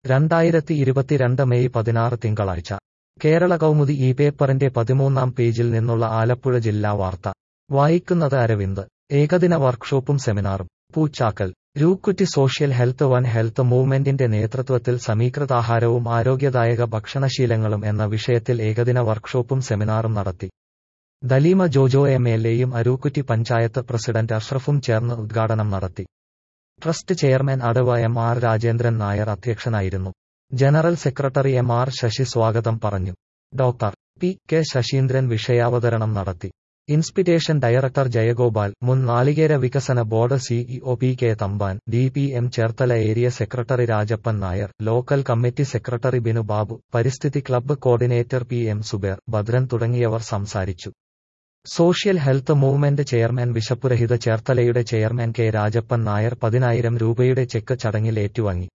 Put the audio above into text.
രണ്ടായിരത്തി ഇരുപത്തിരണ്ട് മെയ് പതിനാറ് തിങ്കളാഴ്ച കേരള കൗമുദി ഈ പേപ്പറിന്റെ പതിമൂന്നാം പേജിൽ നിന്നുള്ള ആലപ്പുഴ ജില്ലാ വാർത്ത വായിക്കുന്നത് അരവിന്ദ് ഏകദിന വർക്ക്ഷോപ്പും സെമിനാറും Poochakkal Rukkutti social health one health മൂവ്മെന്റിന്റെ നേതൃത്വത്തിൽ സമീകൃതാഹാരവും ആരോഗ്യദായക ഭക്ഷണശീലങ്ങളും എന്ന വിഷയത്തിൽ ഏകദിന വർക്ക്ഷോപ്പും സെമിനാറും നടത്തി ദലീമ ജോജോ എം എൽ എയും അരൂക്കുറ്റി പഞ്ചായത്ത് പ്രസിഡന്റ് അഷ്റഫും ചേർന്ന് ഉദ്ഘാടനം നടത്തി ട്രസ്റ്റ് ചെയർമാൻ അടവ എം ആർ രാജേന്ദ്രൻ നായർ അധ്യക്ഷനായിരുന്നു general secretary M R Sasi സ്വാഗതം പറഞ്ഞു ഡോക്ടർ പി കെ ശശീന്ദ്രൻ വിഷയാവതരണം നടത്തി ഇൻസ്പിറ്റേഷൻ ഡയറക്ടർ ജയഗോപാൽ മുൻ നാളികേര വികസന board CEO P K Thampan D P M Cherthala area secretary Rajappan Nair local committee secretary Binu Babu പരിസ്ഥിതി club coordinator P M Suber Bhadran തുടങ്ങിയവർ സംസാരിച്ചു സോഷ്യൽ ഹെൽത്ത് മൂവ്മെന്റ് ചെയർമാൻ വിശപ്പുരഹിത ചേർത്തലയുടെ ചെയർമാൻ കെ രാജപ്പൻ നായർ പതിനായിരം രൂപയുടെ ചെക്ക് ചടങ്ങിൽ ഏറ്റുവാങ്ങി